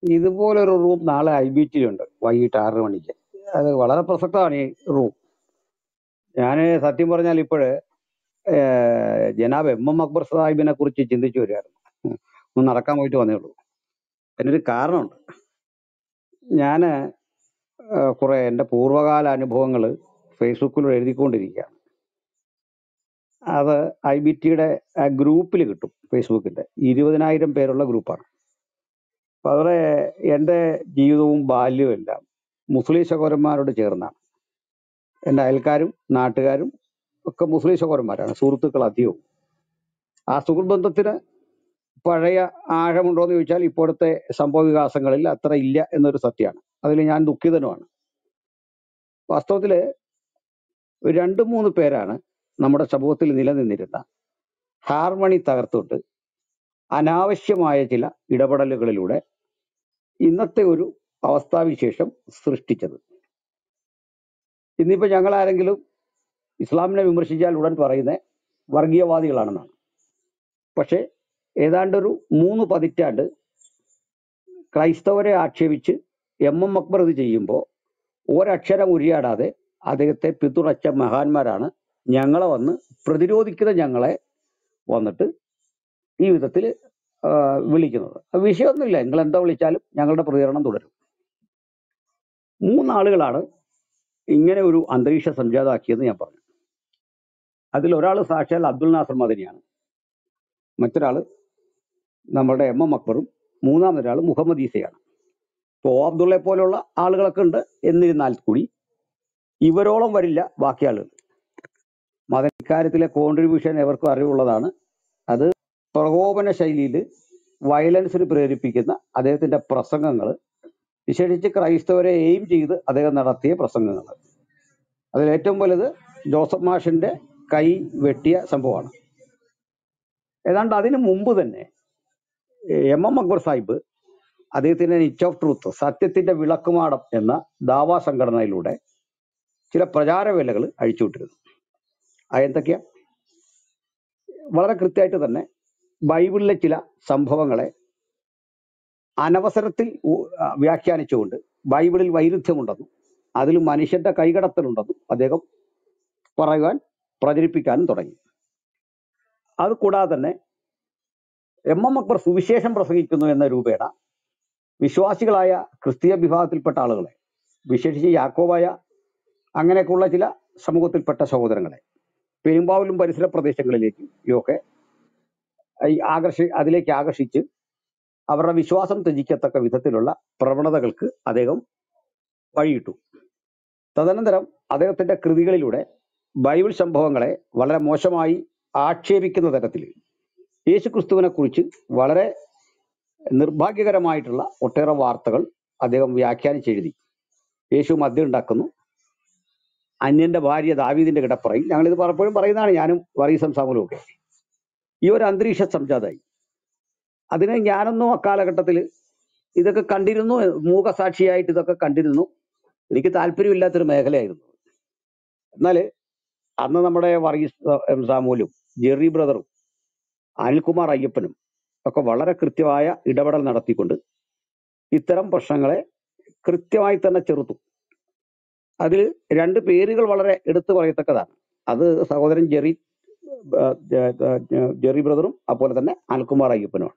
ഇതുപോലൊരു റൂം നാളെ I B ടിയിലുണ്ട് വൈകിട്ട് ആറ് മണിക്ക് അത് വളരെ പ്രസക്തമാണ് ഈ റൂം ഞാൻ സത്യം പറഞ്ഞാൽ ഇപ്പോഴ് ജനാബ് എം എം അക്ബർ സാഹിബിനെ കുറിച്ച് ചിന്തിച്ചു വരികയായിരുന്നു ഉം. ഒന്ന് നടക്കാൻ പോയിട്ട് വന്നേ ഉള്ളൂ അതിനൊരു കാരണമുണ്ട് ഞാൻ കുറെ എൻ്റെ പൂർവ്വകാല അനുഭവങ്ങൾ ഫേസ്ബുക്കിലൂടെ എഴുതിക്കൊണ്ടിരിക്കുകയാണ് അത് ഐ ബി ടിയുടെ ഗ്രൂപ്പിൽ കിട്ടും ഫേസ്ബുക്കിന്റെ ഇരുപതിനായിരം പേരുള്ള ഗ്രൂപ്പാണ് അപ്പൊ അവിടെ എൻ്റെ ജീവിതവും ബാല്യവും എല്ലാം മുസ്ലിം സഹോദരന്മാരോട് ചേർന്നാണ് എൻ്റെ അയൽക്കാരും നാട്ടുകാരും ഒക്കെ മുസ്ലിം സഹോദരന്മാരാണ് സുഹൃത്തുക്കൾ അധികവും ആ സുഹൃത്ത് ബന്ധത്തിന് പഴയ ആഴമുണ്ടോ എന്ന് ചോദിച്ചാൽ ഇപ്പോഴത്തെ സംഭവ വികാസങ്ങളിൽ അത്ര ഇല്ല എന്നൊരു സത്യമാണ് അതിൽ ഞാൻ ദുഃഖിതനുമാണ് വാസ്തവത്തിൽ രണ്ട് മൂന്ന് പേരാണ് നമ്മുടെ സമൂഹത്തിൽ നിലനിന്നിരുന്ന ഹാർമണി തകർത്തുകൊണ്ട് അനാവശ്യമായ ചില ഇടപെടലുകളിലൂടെ ഇന്നത്തെ ഒരു അവസ്ഥാവിശേഷം സൃഷ്ടിച്ചത് ഇന്നിപ്പോ ഞങ്ങൾ ആരെങ്കിലും ഇസ്ലാമിനെ വിമർശിച്ചാൽ ഉടൻ പറയുന്നത് വർഗീയവാദികളാണെന്നാണ് പക്ഷേ ഏതാണ്ടൊരു മൂന്ന് പതിറ്റാണ്ട് ക്രൈസ്തവരെ ആക്ഷേപിച്ച് എം എം അക്ബർ ഇത് ചെയ്യുമ്പോൾ ഒരക്ഷരം ഉരിയാടാതെ അദ്ദേഹത്തെ പിന്തുണച്ച മഹാന്മാരാണ് ഞങ്ങളെ വന്ന് പ്രതിരോധിക്കുന്ന ഞങ്ങളെ വന്നിട്ട് ഈ വിധത്തിൽ വിളിക്കുന്നത് അത് വിഷയമൊന്നുമില്ല നിങ്ങൾ എന്താ വിളിച്ചാലും ഞങ്ങളുടെ പ്രതികരണം തുടരും മൂന്നാളുകളാണ് ഇങ്ങനെ ഒരു അന്തരീക്ഷം സംജാതമാക്കിയെന്ന് ഞാൻ പറഞ്ഞു അതിൽ ഒരാൾ സാക്ഷാൽ അബ്ദുൽ നാസർ മദനിയാണ് മറ്റൊരാൾ നമ്മുടെ എം എം അക്ബറും മൂന്നാമതൊരാൾ മുഹമ്മദ് ഈസയാണ് ഇപ്പോൾ ഒ അബ്ദുള്ളയെ പോലുള്ള ആളുകളൊക്കെ ഉണ്ട് എന്നിരുന്നാൽ കൂടി ഇവരോളം വരില്ല ബാക്കി ആളുകൾ മത ഇക്കാര്യത്തിലെ കോൺട്രിബ്യൂഷൻ എവർക്കും അറിവുള്ളതാണ് അത് പ്രകോപന ശൈലിയിൽ വയലൻസിന് പ്രേരിപ്പിക്കുന്ന അദ്ദേഹത്തിന്റെ പ്രസംഗങ്ങൾ വിശേഷിച്ച് ക്രൈസ്തവരെ എയിം ചെയ്ത് അദ്ദേഹം നടത്തിയ പ്രസംഗങ്ങൾ അതിൽ ഏറ്റവും വലുത് ജോസഫ് മാഷിന്റെ കൈ വെട്ടിയ സംഭവമാണ് ഏതാണ്ട് അതിനു മുമ്പ് തന്നെ എം എം അക്ബർ സാഹിബ് അദ്ദേഹത്തിന്റെ നിച്ച് ഓഫ് ട്രൂത്ത് സത്യത്തിന്റെ വിളക്കുമാടം എന്ന ദാവാ സംഘടനയിലൂടെ ചില പ്രചാരവേലകൾ അഴിച്ചുവിട്ടിരുന്നു അത് എന്തൊക്കെയാ വളരെ കൃത്യമായിട്ട് തന്നെ ബൈബിളിലെ ചില സംഭവങ്ങളെ അനവസരത്തിൽ ഉ- ആ, വ്യാഖ്യാനിച്ചുകൊണ്ട് ബൈബിളിൽ വൈരുദ്ധ്യമുണ്ടെന്നും അതിൽ മനുഷ്യന്റെ കൈകടത്തലുണ്ടെന്നും അദ്ദേഹം പറയുവാൻ പ്രചരിപ്പിക്കാനും തുടങ്ങി അത് കൂടാതെ തന്നെ എം എം അക്ബർ സുവിശേഷം പ്രസംഗിക്കുന്നു എന്ന രൂപേണ വിശ്വാസികളായ ക്രിസ്തീയ വിഭാഗത്തിൽപ്പെട്ട ആളുകളെ വിശേഷിച്ച് യാക്കോബായ അങ്ങനെയൊക്കെയുള്ള ചില സമൂഹത്തിൽപ്പെട്ട സഹോദരങ്ങളെ പെരുമ്പാവൂരും പരിസര പ്രദേശങ്ങളിലേക്കും ഒക്കെ ഈ ആകർഷി അതിലേക്ക് ആകർഷിച്ച് അവരുടെ വിശ്വാസം ത്യജിക്കത്തക്ക വിധത്തിലുള്ള പ്രവണതകൾക്ക് അദ്ദേഹം വഴിയിട്ടു തദനന്തരം അദ്ദേഹത്തിന്റെ കൃതികളിലൂടെ ബൈബിൾ സംഭവങ്ങളെ വളരെ മോശമായി ആക്ഷേപിക്കുന്ന തരത്തിൽ യേശുക്രിസ്തുവിനെ കുറിച്ച് വളരെ നിർഭാഗ്യകരമായിട്ടുള്ള ഒട്ടേറെ വാർത്തകൾ അദ്ദേഹം വ്യാഖ്യാനിച്ചെഴുതി യേശു മദ്യം ഉണ്ടാക്കുന്നു അന്യന്റെ ഭാര്യ ദാവീദിന്റെ കിടപ്പറയിൽ ഞങ്ങളിത് പലപ്പോഴും പറയുന്നതാണ് ഞാനും വറീസം സാമുലും ഒക്കെ ഈ ഒരു അന്തരീക്ഷ സംജാതായി അതിനെ ഞാനൊന്നും അക്കാലഘട്ടത്തിൽ ഇതൊക്കെ കണ്ടിരുന്നു മൂകസാക്ഷിയായിട്ട് ഇതൊക്കെ കണ്ടിരുന്നു എനിക്ക് താല്പര്യമില്ലാത്തൊരു മേഖലയായിരുന്നു എന്നാൽ അന്ന് നമ്മുടെ വർഗീസ് എം സാമൂലും ജെറി ബ്രദറും അനിൽകുമാർ അയ്യപ്പനും ഒക്കെ വളരെ കൃത്യമായ ഇടപെടൽ നടത്തിക്കൊണ്ട് ഇത്തരം പ്രശ്നങ്ങളെ കൃത്യമായി തന്നെ ചെറുത്തു അതിൽ രണ്ട് പേരുകൾ വളരെ എടുത്തു പറയത്തക്കതാണ് അത് സഹോദരൻ ജെറി ആ, ജെ- ജെ- ജെറി ബ്രദറും അതുപോലെ തന്നെ അനിൽകുമാർ അയ്യപ്പനുമാണ്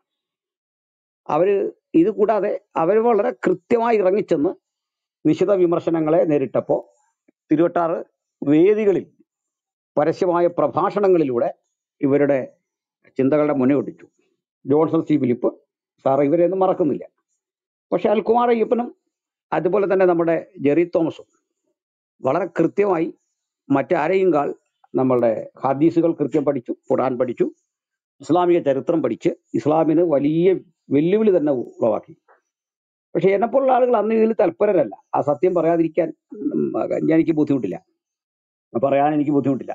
അവര് ഇത് കൂടാതെ അവർ വളരെ കൃത്യമായി ഇറങ്ങിച്ചെന്ന് നിശിത വിമർശനങ്ങളെ നേരിട്ടപ്പോൾ തിരുവട്ടാറ് വേദികളിൽ പരസ്യമായ പ്രഭാഷണങ്ങളിലൂടെ ഇവരുടെ ചിന്തകളുടെ മുന്നോട്ടിച്ചു ജോൺസൺ സി ഫിലിപ്പ് സാർ ഇവരെയൊന്നും മറക്കുന്നില്ല പക്ഷെ അൽകുമാർ അയ്യപ്പനും അതുപോലെ തന്നെ നമ്മുടെ ജെറി തോമസും വളരെ കൃത്യമായി മറ്റാരെയും കാൾ നമ്മളുടെ ഹദീസുകൾ കൃത്യം പഠിച്ചു ഖുർആൻ പഠിച്ചു ഇസ്ലാമിക ചരിത്രം പഠിച്ച് ഇസ്ലാമിന് വലിയ വെല്ലുവിളി തന്നെ ഉളവാക്കി പക്ഷെ എന്നെപ്പോലുള്ള ആളുകൾ അന്ന് ഇതിൽ തൽപരരല്ല ആ സത്യം പറയാതിരിക്കാൻ ഉം, എനിക്ക് ബുദ്ധിമുട്ടില്ല പറയാൻ എനിക്ക് ബുദ്ധിമുട്ടില്ല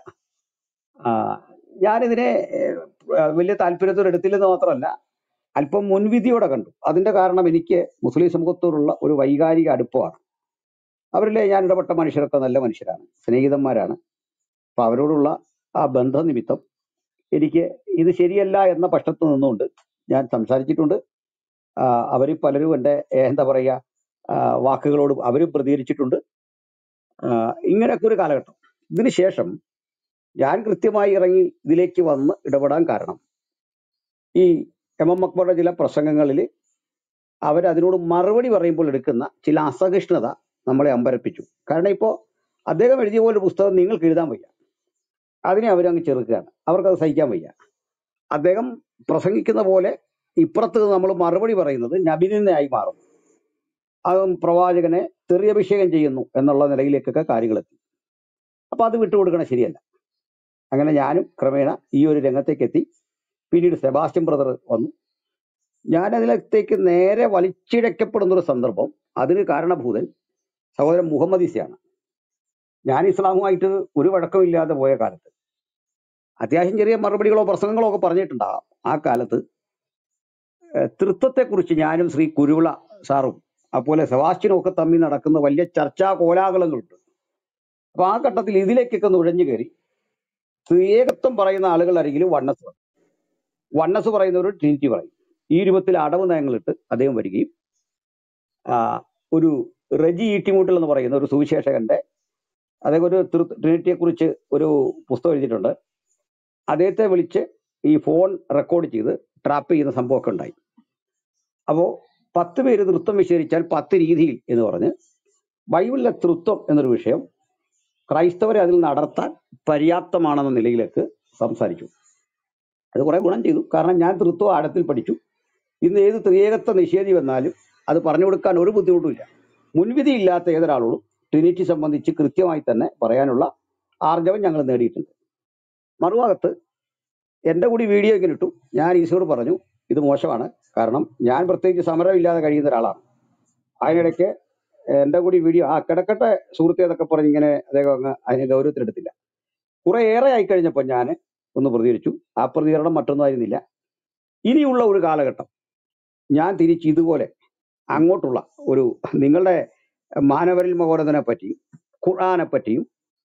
ആ, ഞാനിതിനെ ഏഹ്, വലിയ താല്പര്യത്തോടെ എടുത്തില്ലെന്ന് മാത്രമല്ല അല്പം മുൻവിധിയോടെ കണ്ടു അതിന്റെ കാരണം എനിക്ക് മുസ്ലിം സമൂഹത്തോടുള്ള ഒരു വൈകാരിക അടുപ്പമാണ് അവരിലെ ഞാൻ ഇടപെട്ട മനുഷ്യരൊക്കെ നല്ല മനുഷ്യരാണ് സ്നേഹിതന്മാരാണ് അപ്പൊ അവരോടുള്ള ആ ബന്ധനിമിത്തം എനിക്ക് ഇത് ശരിയല്ല എന്ന പക്ഷത്ത് നിന്നുകൊണ്ട് ഞാൻ സംസാരിച്ചിട്ടുണ്ട് അവർ പലരും എൻ്റെ ഏഹ്, എന്താ പറയുക ആ, വാക്കുകളോട് അവരും പ്രതികരിച്ചിട്ടുണ്ട് ആ, ഇങ്ങനെയൊക്കെ ഒരു കാലഘട്ടം ഇതിന് ശേഷം ഞാൻ കൃത്യമായി ഇറങ്ങി ഇതിലേക്ക് വന്ന് ഇടപെടാൻ കാരണം ഈ എം എം അക്ബറുടെ ചില പ്രസംഗങ്ങളിൽ അവരതിനോട് മറുപടി പറയുമ്പോൾ എടുക്കുന്ന ചില അസഹിഷ്ണുത നമ്മളെ അമ്പരപ്പിച്ചു കാരണം ഇപ്പോൾ അദ്ദേഹം എഴുതിയ പോലെ ഒരു പുസ്തകം നിങ്ങൾക്ക് എഴുതാൻ വയ്യ അതിനെ അവരങ്ങ് ചെറുക്കുകയാണ് അവർക്കത് സഹിക്കാൻ വയ്യ അദ്ദേഹം പ്രസംഗിക്കുന്ന പോലെ ഇപ്പുറത്ത് നമ്മൾ മറുപടി പറയുന്നത് നബിനായി മാറും അതും പ്രവാചകനെ തെറിയഭിഷേകം ചെയ്യുന്നു എന്നുള്ള നിലയിലേക്കൊക്കെ കാര്യങ്ങളെത്തി അപ്പൊ അത് വിട്ടുകൊടുക്കണത് ശരിയല്ല അങ്ങനെ ഞാനും ക്രമേണ ഈ ഒരു രംഗത്തേക്ക് എത്തി പിന്നീട് സെബാസ്റ്റ്യൻ ബ്രദർ വന്നു ഞാൻ അതിലത്തേക്ക് നേരെ വലിച്ചിഴക്കപ്പെടുന്ന ഒരു സന്ദർഭം അതിന് കാരണഭൂതൻ സഹോദരൻ മുഹമ്മദ് ഇസയാണ് ഞാൻ ഇസ്ലാമുമായിട്ട് ഒരു വഴക്കമില്ലാതെ പോയ കാലത്ത് അത്യാവശ്യം ചെറിയ മറുപടികളോ പ്രസംഗങ്ങളോ ഒക്കെ പറഞ്ഞിട്ടുണ്ടാകാം ആ കാലത്ത് തൃത്വത്തെക്കുറിച്ച് ഞാനും ശ്രീ കുരുവിള സാറും അതുപോലെ സെബാസ്റ്റ്യനും ഒക്കെ തമ്മിൽ നടക്കുന്ന വലിയ ചർച്ചാ കോലാഹലങ്ങളുണ്ട് അപ്പൊ ആ ഘട്ടത്തിൽ ഇതിലേക്കൊക്കെ നുഴഞ്ഞു കയറി ഏകത്വം പറയുന്ന ആളുകളായിരിക്കും വണ്ണസ് പറയും. വണ്ണസ് പറയുന്നവർ ട്രിനിറ്റി പറയും ഈ രൂപത്തിൽ അടവ് നയങ്ങളിട്ട് അദ്ദേഹം വരികയും ആ, ഒരു റെജി ഈട്ടിമൂട്ടിൽ എന്ന് പറയുന്ന ഒരു സുവിശേഷകന്റെ അദ്ദേഹം ഒരു ട്രിനിറ്റിയെ കുറിച്ച് ഒരു പുസ്തകം എഴുതിയിട്ടുണ്ട് അദ്ദേഹത്തെ വിളിച്ച് ഈ ഫോൺ റെക്കോർഡ് ചെയ്ത് ട്രാപ്പ് ചെയ്യുന്ന സംഭവമൊക്കെ ഉണ്ടായി അപ്പോൾ പത്ത് പേര് നൃത്തം വിശേഷിച്ചാൽ പത്ത് രീതിയിൽ എന്ന് പറഞ്ഞ് ബൈബിളിലെ തൃത്വം എന്നൊരു വിഷയം ക്രൈസ്തവരെ അതിൽ നടത്താൻ പര്യാപ്തമാണെന്ന നിലയിലേക്ക് സംസാരിച്ചു അത് കുറെ ഗുണം ചെയ്തു കാരണം ഞാൻ തൃത്വം ആഴത്തിൽ പഠിച്ചു ഇന്ന് ഏത് ത്രിയേകത്വ നിഷേധി വന്നാലും അത് പറഞ്ഞു കൊടുക്കാൻ ഒരു ബുദ്ധിമുട്ടുമില്ല മുൻവിധി ഇല്ലാത്ത ഏതൊരാളോടും ട്രിനിറ്റി സംബന്ധിച്ച് കൃത്യമായി തന്നെ പറയാനുള്ള ആർജവം ഞങ്ങൾ നേടിയിട്ടുണ്ട് മറുഭാഗത്ത് എൻ്റെ കൂടി വീഡിയോ ഇങ്ങനെ ഇട്ടു ഞാൻ ഈശോട് പറഞ്ഞു ഇത് മോശമാണ് കാരണം ഞാൻ പ്രത്യേകിച്ച് സമരമില്ലാതെ കഴിയുന്ന ഒരാളാണ് അതിനിടയ്ക്ക് എൻ്റെ കൂടി വീഡിയോ ആ കിടക്കട്ടെ സുഹൃത്തെ എന്നൊക്കെ പറഞ്ഞ് ഇങ്ങനെ അദ്ദേഹം അങ്ങ് അതിനെ ഗൗരവത്തിലെടുത്തില്ല കുറെ ഏറെ ആയി കഴിഞ്ഞപ്പോൾ ഞാൻ ഒന്ന് പ്രതികരിച്ചു ആ പ്രതികരണം മറ്റൊന്നും ആയിരുന്നില്ല ഇനിയുള്ള ഒരു കാലഘട്ടം ഞാൻ തിരിച്ച് ഇതുപോലെ അങ്ങോട്ടുള്ള ഒരു നിങ്ങളുടെ മാനവരിൽ മകോരതനെ പറ്റിയും ഖുർആനെ പറ്റിയും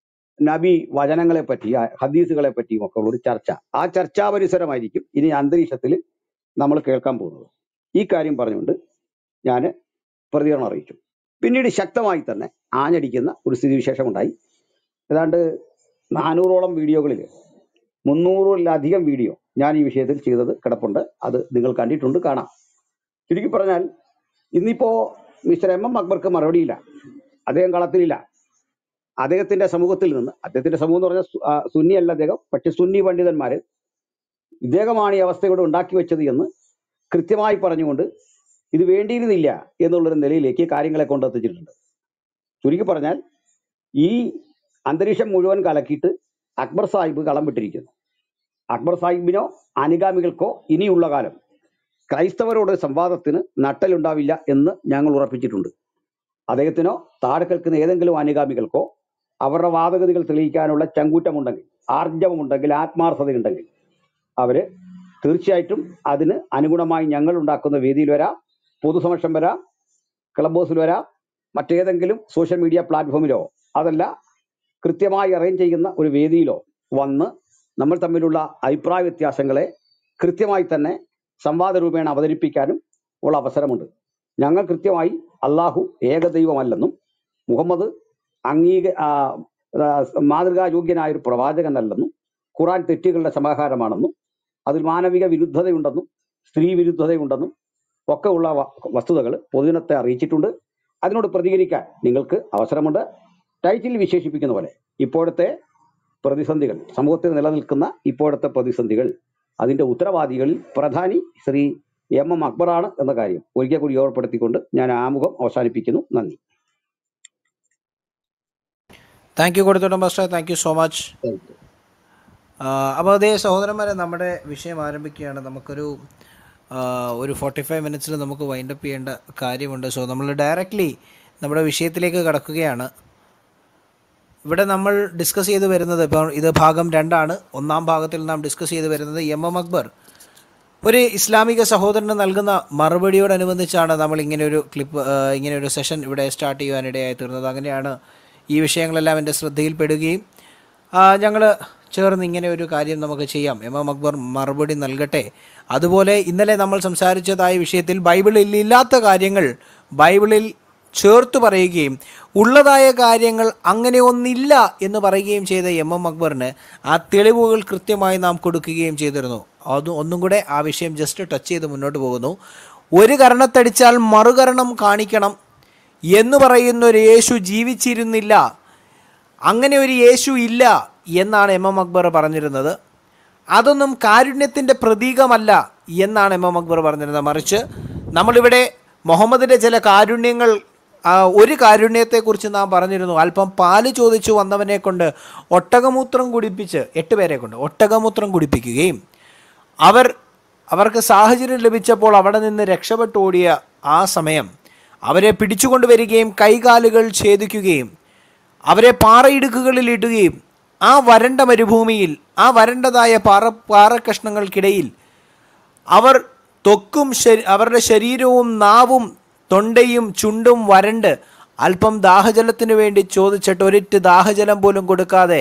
നബി വചനങ്ങളെ പറ്റി ഹദീസുകളെ പറ്റിയും ഒക്കെ ഉള്ള ഒരു ചർച്ച ആ ചർച്ചാ പരിസരമായിരിക്കും ഇനി അന്തരീക്ഷത്തിൽ നമ്മൾ കേൾക്കാൻ പോകുന്നത് ഈ കാര്യം പറഞ്ഞുകൊണ്ട് ഞാൻ പ്രതികരണം അറിയിച്ചു പിന്നീട് ശക്തമായി തന്നെ ആഞ്ഞടിക്കുന്ന ഒരു സ്ഥിതിവിശേഷം ഉണ്ടായി ഏതാണ്ട് നാനൂറോളം വീഡിയോകളിൽ മുന്നൂറിലധികം വീഡിയോ ഞാൻ ഈ വിഷയത്തിൽ ചെയ്തത് കിടപ്പുണ്ട് അത് നിങ്ങൾ കണ്ടിട്ടുണ്ട് കാണാം ചുരുക്കി പറഞ്ഞാൽ ഇന്നിപ്പോ മിസ്റ്റർ എം എം അക്ബർക്ക് മറുപടിയില്ല അദ്ദേഹം കളത്തിലില്ല അദ്ദേഹത്തിന്റെ സമൂഹത്തിൽ നിന്ന് അദ്ദേഹത്തിന്റെ സമൂഹം എന്ന് പറഞ്ഞാൽ സു- ആ, സുന്നി അല്ല അദ്ദേഹം പക്ഷെ സുന്നി പണ്ഡിതന്മാര് ഇദ്ദേഹമാണ് ഈ അവസ്ഥ ഇവിടെ ഉണ്ടാക്കി വെച്ചത് എന്ന് കൃത്യമായി പറഞ്ഞുകൊണ്ട് ഇത് വേണ്ടിയിരുന്നില്ല എന്നുള്ളൊരു നിലയിലേക്ക് കാര്യങ്ങളെ കൊണ്ടെത്തിച്ചിട്ടുണ്ട് ചുരുക്കി പറഞ്ഞാൽ ഈ അന്തരീക്ഷം മുഴുവൻ കലക്കിയിട്ട് അക്ബർ സാഹിബ് കളം വിട്ടിരിക്കുന്നു അക്ബർ സാഹിബിനോ അനുഗാമികൾക്കോ ഇനിയുള്ള കാലം ക്രൈസ്തവരോട് സംവാദത്തിന് നട്ടലുണ്ടാവില്ല എന്ന് ഞങ്ങൾ ഉറപ്പിച്ചിട്ടുണ്ട് അദ്ദേഹത്തിനോ താഴെ കേൾക്കുന്ന ഏതെങ്കിലും അനുഗാമികൾക്കോ അവരുടെ വാദഗതികൾ തെളിയിക്കാനുള്ള ചങ്കൂറ്റമുണ്ടെങ്കിൽ ആർജവമുണ്ടെങ്കിൽ ആത്മാർത്ഥതയുണ്ടെങ്കിൽ അവര് തീർച്ചയായിട്ടും അതിന് അനുഗുണമായി ഞങ്ങൾ ഉണ്ടാക്കുന്ന വേദിയിൽ വരാം പൊതുസമക്ഷം വരാം ക്ലബ് ഹൗസിൽ വരാം മറ്റേതെങ്കിലും സോഷ്യൽ മീഡിയ പ്ലാറ്റ്ഫോമിലോ അതല്ല കൃത്യമായി അറേഞ്ച് ചെയ്യുന്ന ഒരു വേദിയിലോ വന്ന് നമ്മൾ തമ്മിലുള്ള അഭിപ്രായ വ്യത്യാസങ്ങളെ കൃത്യമായി തന്നെ സംവാദ രൂപേണ അവതരിപ്പിക്കാനും ഉള്ള അവസരമുണ്ട് ഞങ്ങൾ കൃത്യമായി അള്ളാഹു ഏകദൈവമല്ലെന്നും മുഹമ്മദ് അംഗീക ആ, ആ, മാതൃകായോഗ്യനായ ഒരു പ്രവാചകനല്ലെന്നും ഖുറാൻ തെറ്റുകളുടെ സമാഹാരമാണെന്നും അതിൽ മാനവിക വിരുദ്ധതയുണ്ടെന്നും സ്ത്രീ വിരുദ്ധതയുണ്ടെന്നും ഒക്കെ ഉള്ള വ- വസ്തുതകൾ പൊതുജനത്തെ അറിയിച്ചിട്ടുണ്ട് അതിനോട് പ്രതികരിക്കാൻ നിങ്ങൾക്ക് അവസരമുണ്ട് ടൈറ്റിൽ വിശേഷിപ്പിക്കുന്ന പോലെ ഇപ്പോഴത്തെ പ്രതിസന്ധികൾ സമൂഹത്തിൽ നിലനിൽക്കുന്ന ഇപ്പോഴത്തെ പ്രതിസന്ധികൾ അതിന്റെ ഉത്തരവാദികളിൽ പ്രധാനി ശ്രീ എം എം അക്ബറാണ് എന്ന കാര്യം ഒരിക്കൽ കൂടി ഓർപ്പെടുത്തിക്കൊണ്ട് ഞാൻ ആമുഖം അവസാനിപ്പിക്കുന്നു നന്ദി താങ്ക് യു കൊടുത്തോട്ടം master thank you so much Thank you. അപ്പോൾ അതേ സഹോദരന്മാരെ നമ്മുടെ വിഷയം ആരംഭിക്കുകയാണ് നമുക്കൊരു ആ, ഒരു ഫോർട്ടി ഫൈവ് മിനിറ്റ്സിൽ നമുക്ക് വൈൻഡപ്പ് ചെയ്യേണ്ട കാര്യമുണ്ട് സോ നമ്മൾ ഡയറക്റ്റ്ലി നമ്മുടെ വിഷയത്തിലേക്ക് കടക്കുകയാണ് ഇവിടെ നമ്മൾ ഡിസ്കസ് ചെയ്ത് വരുന്നത് ഇപ്പോൾ ഇത് ഭാഗം രണ്ടാണ് ഒന്നാം ഭാഗത്തിൽ നാം ഡിസ്കസ് ചെയ്ത് വരുന്നത് എം എം അക്ബർ ഒരു ഇസ്ലാമിക സഹോദരന് നൽകുന്ന മറുപടിയോടനുബന്ധിച്ചാണ് നമ്മൾ ഇങ്ങനെ ഒരു ക്ലിപ്പ് ഇങ്ങനെ ഒരു സെഷൻ ഇവിടെ സ്റ്റാർട്ട് ചെയ്യുവാനിടയായി തീർന്നത് അങ്ങനെയാണ് ഈ വിഷയങ്ങളെല്ലാം എൻ്റെ ശ്രദ്ധയിൽപ്പെടുകയും ഞങ്ങൾ ചേർന്ന് ഇങ്ങനെ ഒരു കാര്യം നമുക്ക് ചെയ്യാം എം എം അക്ബർ മറുപടി നൽകട്ടെ അതുപോലെ ഇന്നലെ നമ്മൾ സംസാരിച്ചതായ വിഷയത്തിൽ ബൈബിളിൽ ഇല്ലാത്ത കാര്യങ്ങൾ ബൈബിളിൽ ചേർത്ത് പറയുകയും ഉള്ളതായ കാര്യങ്ങൾ അങ്ങനെ ഒന്നില്ല എന്ന് പറയുകയും ചെയ്ത എം എം അക്ബറിന് ആ തെളിവുകൾ കൃത്യമായി നാം കൊടുക്കുകയും ചെയ്തിരുന്നു അത് ഒന്നും കൂടെ ആ വിഷയം ജസ്റ്റ് ടച്ച് ചെയ്ത് മുന്നോട്ട് പോകുന്നു ഒരു കരണത്തടിച്ചാൽ മറുകരണം കാണിക്കണം എന്ന് പറയുന്ന ഒരു യേശു ജീവിച്ചിരുന്നില്ല അങ്ങനെ ഒരു യേശു ഇല്ല എന്നാണ് എം എം അക്ബർ പറഞ്ഞിരുന്നത് അതൊന്നും കാരുണ്യത്തിൻ്റെ പ്രതീകമല്ല എന്നാണ് എം എം അക്ബർ പറഞ്ഞിരുന്നത് മറിച്ച് നമ്മളിവിടെ മുഹമ്മദിൻ്റെ ചില കാരുണ്യങ്ങൾ ആ, ഒരു കാരുണ്യത്തെക്കുറിച്ച് നാം പറഞ്ഞിരുന്നു അല്പം പാല് ചോദിച്ചു വന്നവനെ കൊണ്ട് ഒട്ടകമൂത്രം കുടിപ്പിച്ച് എട്ട് പേരെ കൊണ്ട് ഒട്ടകമൂത്രം കുടിപ്പിക്കുകയും അവർ അവർക്ക് സാഹചര്യം ലഭിച്ചപ്പോൾ അവിടെ നിന്ന് രക്ഷപ്പെട്ടു ഓടിയ ആ സമയം അവരെ പിടിച്ചുകൊണ്ടുവരികയും കൈകാലുകൾ ഛേദിക്കുകയും അവരെ പാറയിടുക്കുകളിൽ ഇടുകയും ആ വരണ്ട മരുഭൂമിയിൽ ആ വരണ്ടതായ പാറ പാറക്കഷ്ണങ്ങൾക്കിടയിൽ അവർ ത്വക്കും ശരി- അവരുടെ ശരീരവും നാവും തൊണ്ടയും ചുണ്ടും വരണ്ട് അല്പം ദാഹജലത്തിന് വേണ്ടി ചോദിച്ചിട്ട് ഒരിറ്റ് ദാഹജലം പോലും കൊടുക്കാതെ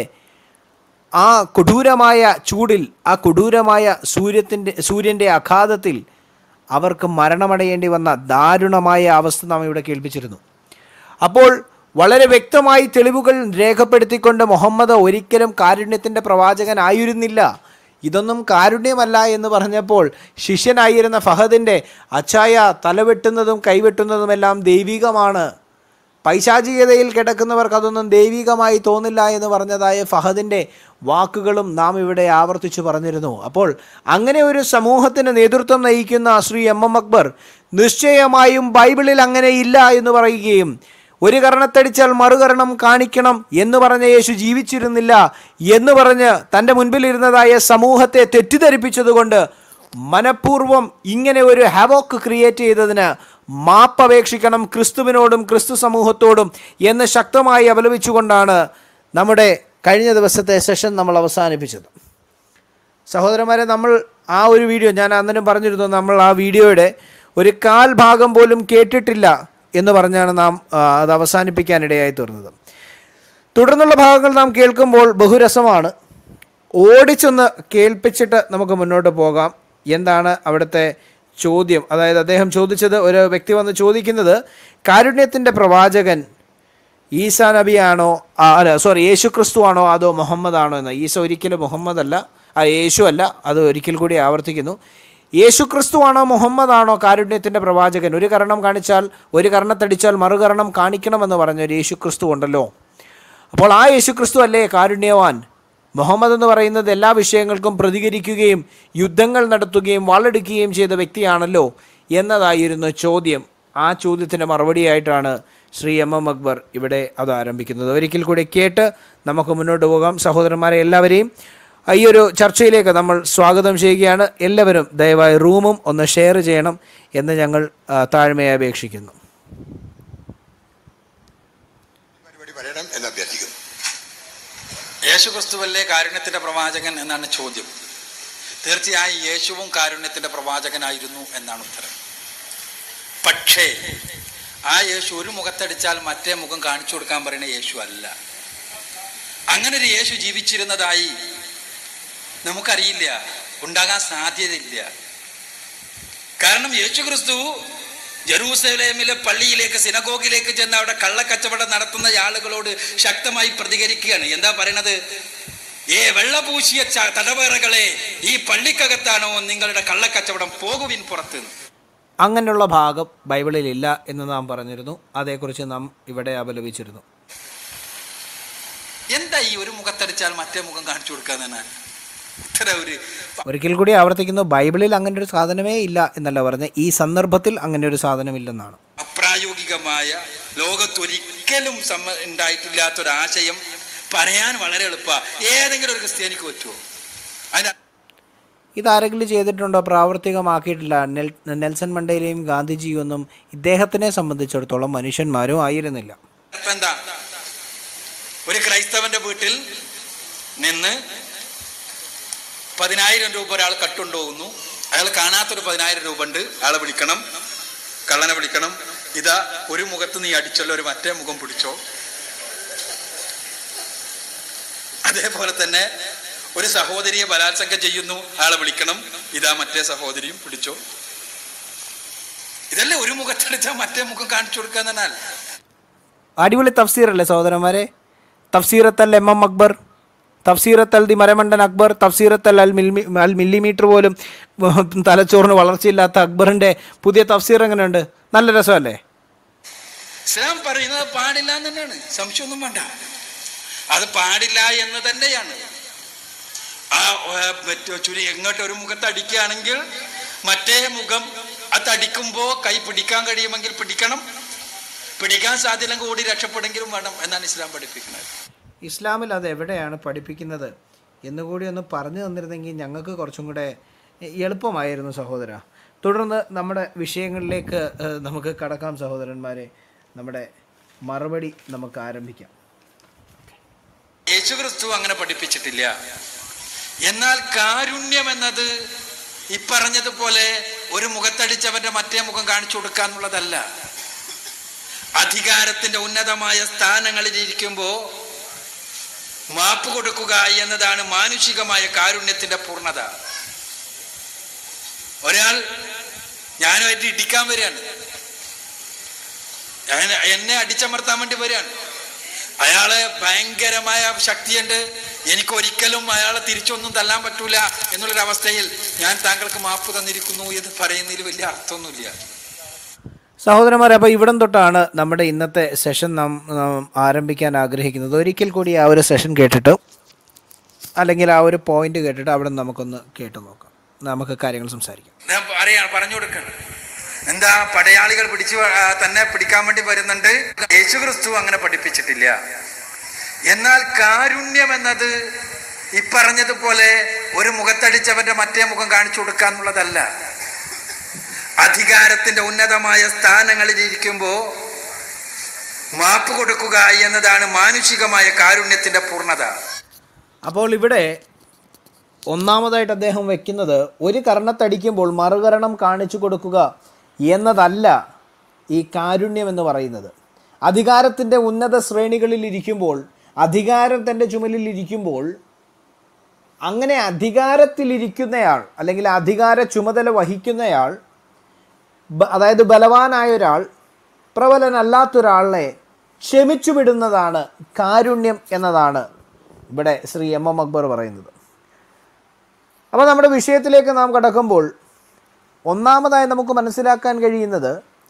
ആ കൊടൂരമായ ചൂടിൽ ആ കൊടൂരമായ സൂര്യത്തിൻ്റെ സൂര്യൻ്റെ അഘാതത്തിൽ അവർക്ക് മരണമടയേണ്ടി വന്ന ദാരുണമായ അവസ്ഥ നാം ഇവിടെ കേൾപ്പിച്ചിരുന്നു അപ്പോൾ വളരെ വ്യക്തമായി തെളിവുകൾ രേഖപ്പെടുത്തിക്കൊണ്ട് മുഹമ്മദ് ഒരിക്കലും കാരുണ്യത്തിൻ്റെ പ്രവാചകനായിരുന്നില്ല ഇതൊന്നും കാരുണ്യമല്ല എന്ന് പറഞ്ഞപ്പോൾ ശിഷ്യനായിരുന്ന ഫഹദിൻ്റെ അച്ചായ തലവെട്ടുന്നതും കൈവെട്ടുന്നതുമെല്ലാം ദൈവികമാണ് പൈശാചികതയിൽ കിടക്കുന്നവർക്ക് അതൊന്നും ദൈവികമായി തോന്നില്ല എന്ന് പറഞ്ഞതായ ഫഹദിൻ്റെ വാക്കുകളും നാം ഇവിടെ ആവർത്തിച്ചു പറഞ്ഞിരുന്നു അപ്പോൾ അങ്ങനെ ഒരു സമൂഹത്തിന് നേതൃത്വം നയിക്കുന്ന ശ്രീ എം എം അക്ബർ നിശ്ചയമായും ബൈബിളിൽ അങ്ങനെ ഇല്ല എന്ന് പറയുകയും ഒരു കരണത്തടിച്ചാൽ മറുകരണം കാണിക്കണം എന്ന് പറഞ്ഞ യേശു ജീവിച്ചിരുന്നില്ല എന്ന് പറഞ്ഞ് തൻ്റെ മുൻപിലിരുന്നതായ സമൂഹത്തെ തെറ്റിദ്ധരിപ്പിച്ചതുകൊണ്ട് മനഃപൂർവ്വം ഇങ്ങനെ ഒരു ഹവോക്ക് ക്രിയേറ്റ് ചെയ്തതിന് മാപ്പപേക്ഷിക്കണം ക്രിസ്തുവിനോടും ക്രിസ്തു സമൂഹത്തോടും എന്ന് ശക്തമായി അപലപിച്ചുകൊണ്ടാണ് നമ്മുടെ കഴിഞ്ഞ ദിവസത്തെ സെഷൻ നമ്മൾ അവസാനിപ്പിച്ചത് സഹോദരന്മാരെ നമ്മൾ ആ ഒരു വീഡിയോ ഞാൻ അന്നേരം പറഞ്ഞിരുന്നു നമ്മൾ ആ വീഡിയോയുടെ ഒരു കാൽ ഭാഗം പോലും കേട്ടിട്ടില്ല എന്ന് പറഞ്ഞാണ് നാം ആ, അത് അവസാനിപ്പിക്കാനിടയായി തീർന്നത് തുടർന്നുള്ള ഭാഗങ്ങൾ നാം കേൾക്കുമ്പോൾ ബഹുരസമാണ് ഓടിച്ചൊന്ന് കേൾപ്പിച്ചിട്ട് നമുക്ക് മുന്നോട്ട് പോകാം എന്താണ് അവിടുത്തെ ചോദ്യം അതായത് അദ്ദേഹം ചോദിച്ചത് ഒരു വ്യക്തി വന്ന് ചോദിക്കുന്നത് കാരുണ്യത്തിൻ്റെ പ്രവാചകൻ ഈസാ നബിയാണോ ആ, അല്ല സോറി യേശു ക്രിസ്തു ആണോ അതോ മുഹമ്മദ് ആണോ എന്ന് ഈസ ഒരിക്കലും മുഹമ്മദ് അല്ല ആ യേശു അല്ല അത് ഒരിക്കൽ കൂടി ആവർത്തിക്കുന്നു യേശു ക്രിസ്തു ആണോ മുഹമ്മദ് ആണോ കാരുണ്യത്തിൻ്റെ പ്രവാചകൻ ഒരു കരണം കാണിച്ചാൽ ഒരു കരണത്തടിച്ചാൽ മറുകരണം കാണിക്കണമെന്ന് പറഞ്ഞൊരു യേശു ക്രിസ്തു ഉണ്ടല്ലോ അപ്പോൾ ആ യേശു ക്രിസ്തു അല്ലേ കാരുണ്യവാൻ മുഹമ്മദ് എന്ന് പറയുന്നത് എല്ലാ വിഷയങ്ങൾക്കും പ്രതികരിക്കുകയും യുദ്ധങ്ങൾ നടത്തുകയും വാളെടുക്കുകയും ചെയ്ത വ്യക്തിയാണല്ലോ എന്നതായിരുന്നു ചോദ്യം ആ ചോദ്യത്തിൻ്റെ മറുപടിയായിട്ടാണ് ശ്രീ എം എം അക്ബർ ഇവിടെ അത് ആരംഭിക്കുന്നത് ഒരിക്കൽ കൂടി കേട്ട് നമുക്ക് മുന്നോട്ട് പോകാം സഹോദരന്മാരെ എല്ലാവരെയും ഈ ഒരു ചർച്ചയിലേക്ക് നമ്മൾ സ്വാഗതം ചെയ്യുകയാണ് എല്ലാവരും ദയവായി റൂമും ഒന്ന് ഷെയർ ചെയ്യണം എന്ന് ഞങ്ങൾ ആ, താഴ്മയെ അപേക്ഷിക്കുന്നു പരിപാടി പറയണം എന്ന് അഭ്യർത്ഥിക്കുന്നു യേശു ക്രിസ്തുവല്ലേ കാരുണ്യത്തിന്റെ പ്രവാചകൻ എന്നാണ് ചോദ്യം തീർച്ചയായും യേശുവും കാരുണ്യത്തിന്റെ പ്രവാചകനായിരുന്നു എന്നാണ് ഉത്തരം പക്ഷേ ആ യേശു ഒരു മുഖത്തടിച്ചാൽ മറ്റേ മുഖം കാണിച്ചു കൊടുക്കാൻ പറയുന്ന യേശു അല്ല അങ്ങനെ ഒരു യേശു ജീവിച്ചിരുന്നതായി നമുക്കറിയില്ല ഉണ്ടാകാൻ സാധ്യതയില്ല കാരണം യേശു ക്രിസ്തു ജെറൂസലേമിലെ പള്ളിയിലേക്ക് സിനഗോഗിലേക്ക് ചെന്ന് അവിടെ കള്ളക്കച്ചവടം നടത്തുന്ന ആളുകളോട് ശക്തമായി പ്രതികരിക്കുകയാണ് എന്താ പറയണത് ഏ വെള്ളപൂശിയ ച- തടവറകളെ ഈ പള്ളിക്കകത്താണോ നിങ്ങളുടെ കള്ളക്കച്ചവടം പോകുവിൻ പുറത്ത് അങ്ങനെയുള്ള ഭാഗം ബൈബിളിൽ ഇല്ല എന്ന് നാം പറഞ്ഞിരുന്നു അതേക്കുറിച്ച് നാം ഇവിടെ അപലപിച്ചിരുന്നു എന്താ ഈ ഒരു മുഖത്തടിച്ചാൽ മറ്റേ മുഖം കാണിച്ചു കൊടുക്കുക തന്നെ ഇത്ര ഒരു ഒരിക്കൽ കൂടി ആവർത്തിക്കുന്നു ബൈബിളിൽ അങ്ങനെ ഒരു സാധനമേ ഇല്ല എന്നല്ല പറഞ്ഞത് ഈ സന്ദർഭത്തിൽ അങ്ങനെ ഒരു സാധനമില്ലെന്നാണ് അപ്രായോഗികമായ ലോകത്തൊരിക്കലും സമ്മ ഉണ്ടായിട്ടില്ലാത്തൊരാശയം പറയാൻ വളരെ എളുപ്പമാണ് ഏതെങ്കിലും ഒരു ക്രിസ്ത്യാനിക്ക് പറ്റുമോ അതിന് ഇതാരെങ്കിലും ചെയ്തിട്ടുണ്ടോ പ്രാവർത്തികമാക്കിയിട്ടില്ല നെൽ നെൽസൺ മണ്ടേലയും ഗാന്ധിജിയും ഒന്നും ഇദ്ദേഹത്തിനെ സംബന്ധിച്ചിടത്തോളം മനുഷ്യന്മാരും ആയിരുന്നില്ല അർത്ഥം എന്താ ഒരു ക്രൈസ്തവന്റെ വീട്ടിൽ നിന്ന് പതിനായിരം രൂപ ഒരാൾ കട്ടുകൊണ്ടുപോകുന്നു അയാൾ കാണാത്തൊരു പതിനായിരം രൂപ ഉണ്ട് അയാളെ വിളിക്കണം കള്ളനെ വിളിക്കണം ഇതാ ഒരു മുഖത്ത് നീ അടിച്ചല്ലോ ഒരു മറ്റേ മുഖം പിടിച്ചോ അതേപോലെ തന്നെ ഒരു സഹോദരിയെ ബലാത്സംഗം ചെയ്യുന്നു അയാളെ വിളിക്കണം ഇതാ മറ്റേ സഹോദരിയും പിടിച്ചോ ഇതല്ലേ ഒരു മുഖത്തെടുത്താൽ മറ്റേ മുഖം കാണിച്ചു കൊടുക്കുക എന്നാൽ അടിപൊളി തഫ്സീറല്ലേ സഹോദരന്മാരെ തഫ്സീറത്തൽ എം എം അക്ബർ തഫ്സീറത്തൽ ദി മരമണ്ടൻ അക്ബർ തഫ്സീറത്തൽ അൽ മില്ലി അൽ മില്ലിമീറ്റർ പോലും തലച്ചോറിന് വളർച്ചയില്ലാത്ത അക്ബറിൻ്റെ പുതിയ തഫ്സീർ എങ്ങനെയുണ്ട് നല്ല രസമല്ലേ ഇസ്ലാം പറയുന്നത് പാടില്ല എന്ന് തന്നെയാണ് സംശയമൊന്നും വേണ്ട അത് പാടില്ല എന്ന് തന്നെയാണ് ആ ഏ, മറ്റേ ചുരി എങ്ങോട്ട് ഒരു മുഖത്ത് അടിക്കുകയാണെങ്കിൽ മറ്റേ മുഖം അത് അടിക്കുമ്പോൾ കൈ പിടിക്കാൻ കഴിയുമെങ്കിൽ പിടിക്കണം പിടിക്കാൻ സാധ്യതയില്ലെങ്കിൽ ഓടി രക്ഷപ്പെടുമെങ്കിലും വേണം എന്നാണ് ഇസ്ലാം പഠിപ്പിക്കുന്നത് ഇസ്ലാമിൽ അത് എവിടെയാണ് പഠിപ്പിക്കുന്നത് എന്നുകൂടി ഒന്ന് പറഞ്ഞു തന്നിരുന്നെങ്കിൽ ഞങ്ങൾക്ക് കുറച്ചും കൂടെ എളുപ്പമായിരുന്നു സഹോദര തുടർന്ന് നമ്മുടെ വിഷയങ്ങളിലേക്ക് ഏഹ്, നമുക്ക് കടക്കാം സഹോദരന്മാരെ നമ്മുടെ മറുപടി നമുക്ക് ആരംഭിക്കാം യേശു ക്രിസ്തു അങ്ങനെ പഠിപ്പിച്ചിട്ടില്ല എന്നാൽ കാരുണ്യം എന്നത് ഈ പറഞ്ഞതുപോലെ ഒരു മുഖത്തടിച്ചവന്റെ മറ്റേ മുഖം കാണിച്ചു കൊടുക്കാന്നുള്ളതല്ല അധികാരത്തിന്റെ ഉന്നതമായ സ്ഥാനങ്ങളിൽ ഇരിക്കുമ്പോ മാപ്പ് കൊടുക്കുക എന്നതാണ് മാനുഷികമായ കാരുണ്യത്തിന്റെ പൂർണ്ണത ഒരാൾ ഞാനുമായിട്ട് ഇടിക്കാൻ വരികയാണ് ഞാൻ എന്നെ അടിച്ചമർത്താൻ വേണ്ടി വരികയാണ് അയാളെ ഭയങ്കരമായ ശക്തിയുണ്ട് എനിക്ക് ഒരിക്കലും അയാളെ തിരിച്ചൊന്നും തല്ലാൻ പറ്റൂല എന്നുള്ളൊരവസ്ഥയിൽ ഞാൻ താങ്കൾക്ക് മാപ്പ് തന്നിരിക്കുന്നു എന്ന് പറയുന്നതിൽ വലിയ അർത്ഥമൊന്നുമില്ല സഹോദരന്മാരെ അപ്പോൾ ഇവിടം തൊട്ടാണ് നമ്മുടെ ഇന്നത്തെ സെഷൻ നാം നാം ആരംഭിക്കാൻ ആഗ്രഹിക്കുന്നത് ഒരിക്കൽ കൂടി ആ ഒരു സെഷൻ കേട്ടിട്ട് അല്ലെങ്കിൽ ആ ഒരു പോയിന്റ് കേട്ടിട്ട് അവിടെ നിന്ന് നമുക്കൊന്ന് കേട്ടു നോക്കാം നമുക്ക് കാര്യങ്ങൾ സംസാരിക്കാം ഞാൻ അറിയാം പറഞ്ഞു കൊടുക്കണം എന്താ പടയാളികൾ പിടിച്ചു ആ, തന്നെ പിടിക്കാൻ വേണ്ടി വരുന്നുണ്ട് യേശു ക്രിസ്തു അങ്ങനെ പഠിപ്പിച്ചിട്ടില്ല എന്നാൽ കാരുണ്യം എന്നത് ഈ പറഞ്ഞതുപോലെ ഒരു മുഖത്തടിച്ചവന്റെ മറ്റേ മുഖം കാണിച്ചു കൊടുക്കാന്നുള്ളതല്ല അധികാരത്തിന്റെ ഉന്നതമായ സ്ഥാനങ്ങളിൽ ഇരിക്കുമ്പോ മാപ്പ് കൊടുക്കുക എന്നതാണ് മാനുഷികമായ കാരുണ്യത്തിന്റെ പൂർണ്ണത അപ്പോൾ ഇവിടെ ഒന്നാമതായിട്ട് അദ്ദേഹം വെക്കുന്നത് ഒരു കർണത്തടിക്കുമ്പോൾ മറുകരണം കാണിച്ചു കൊടുക്കുക എന്നതല്ല ഈ കാരുണ്യം എന്ന് പറയുന്നത് അധികാരത്തിൻ്റെ ഉന്നത ശ്രേണികളിൽ ഇരിക്കുമ്പോൾ അധികാരം തൻ്റെ ചുമലിൽ ഇരിക്കുമ്പോൾ അങ്ങനെ അധികാരത്തിലിരിക്കുന്നയാൾ അല്ലെങ്കിൽ അധികാര ചുമതല വഹിക്കുന്നയാൾ ബ- അതായത് ബലവാനായ ഒരാൾ പ്രബലനല്ലാത്തൊരാളെ ക്ഷമിച്ചു വിടുന്നതാണ് കാരുണ്യം എന്നതാണ് ഇവിടെ ശ്രീ എം എം അക്ബർ പറയുന്നത് അപ്പോൾ നമ്മുടെ വിഷയത്തിലേക്ക് നാം കടക്കുമ്പോൾ ഒന്നാമതായി നമുക്ക് മനസ്സിലാക്കാൻ കഴിയുന്നത്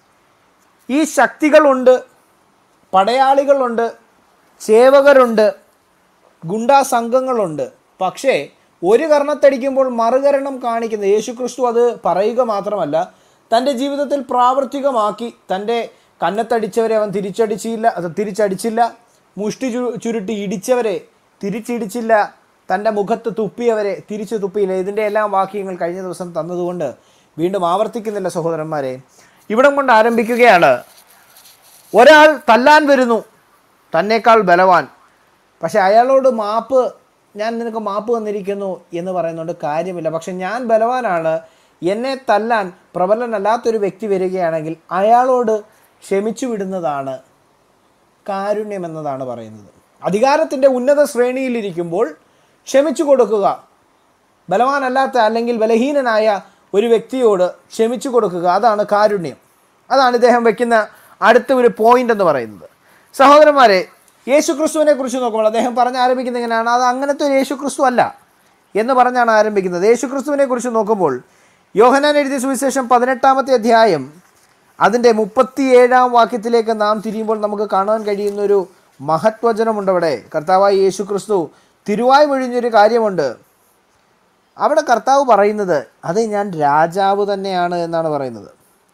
ഈ ശക്തികളുണ്ട് പടയാളികളുണ്ട് സേവകരുണ്ട് ഗുണ്ടാ സംഘങ്ങളുണ്ട് പക്ഷേ ഒരു കർണത്തടിക്കുമ്പോൾ മറുകരണം കാണിക്കുന്നത് യേശുക്രിസ്തു അത് പറയുക മാത്രമല്ല തൻ്റെ ജീവിതത്തിൽ പ്രാവർത്തികമാക്കി തൻ്റെ കന്നത്തടിച്ചവരെ അവൻ തിരിച്ചടിച്ചില്ല അത് തിരിച്ചടിച്ചില്ല മുഷ്ടി ചു ചുരുട്ടി ഇടിച്ചവരെ തിരിച്ചിടിച്ചില്ല തൻ്റെ മുഖത്ത് തുപ്പിയവരെ തിരിച്ചു തുപ്പിയില്ല ഇതിൻ്റെ എല്ലാം വാക്യങ്ങൾ കഴിഞ്ഞ ദിവസം തന്നതുകൊണ്ട് വീണ്ടും ആവർത്തിക്കുന്നില്ല സഹോദരന്മാരെ ഇവിടം കൊണ്ട് ആരംഭിക്കുകയാണ് ഒരാൾ തല്ലാൻ വരുന്നു തന്നേക്കാൾ ബലവാൻ പക്ഷെ അയാളോട് മാപ്പ് ഞാൻ നിനക്ക് മാപ്പ് തന്നിരിക്കുന്നു എന്ന് പറയുന്നുണ്ട് കാര്യമില്ല പക്ഷെ ഞാൻ ബലവാനാണ് എന്നെ തല്ലാൻ പ്രബലനല്ലാത്തൊരു വ്യക്തി വരികയാണെങ്കിൽ അയാളോട് ക്ഷമിച്ചു വിടുന്നതാണ് കാരുണ്യം എന്നതാണ് പറയുന്നത് അധികാരത്തിൻ്റെ ഉന്നത ശ്രേണിയിലിരിക്കുമ്പോൾ ക്ഷമിച്ചു കൊടുക്കുക ബലവാനല്ലാത്ത അല്ലെങ്കിൽ ബലഹീനനായ ഒരു വ്യക്തിയോട് ക്ഷമിച്ചു കൊടുക്കുക അതാണ് കാരുണ്യം അതാണ് ഇദ്ദേഹം വെക്കുന്ന അടുത്ത ഒരു പോയിന്റ് എന്ന് പറയുന്നത് സഹോദരന്മാരെ യേശു ക്രിസ്തുവിനെ കുറിച്ച് നോക്കുമ്പോൾ അദ്ദേഹം പറഞ്ഞ് ആരംഭിക്കുന്നത് എങ്ങനെയാണ് അത് അങ്ങനത്തെ ഒരു യേശു ക്രിസ്തു അല്ല എന്ന് പറഞ്ഞാണ് ആരംഭിക്കുന്നത് യേശു ക്രിസ്തുവിനെ കുറിച്ച് നോക്കുമ്പോൾ യോഹനാൻ എഴുതിയ സുവിശേഷം പതിനെട്ടാമത്തെ അധ്യായം അതിൻ്റെ മുപ്പത്തിയേഴാം വാക്യത്തിലേക്ക് നാം തിരിയുമ്പോൾ നമുക്ക് കാണാൻ കഴിയുന്ന ഒരു മഹത്വചനമുണ്ട് അവിടെ കർത്താവായ യേശു ക്രിസ്തു തിരുവായി മൊഴിഞ്ഞൊരു കാര്യമുണ്ട് അവിടെ കർത്താവ് പറയുന്നത് അതെ ഞാൻ രാജാവ് തന്നെയാണ് എന്നാണ് പറയുന്നത്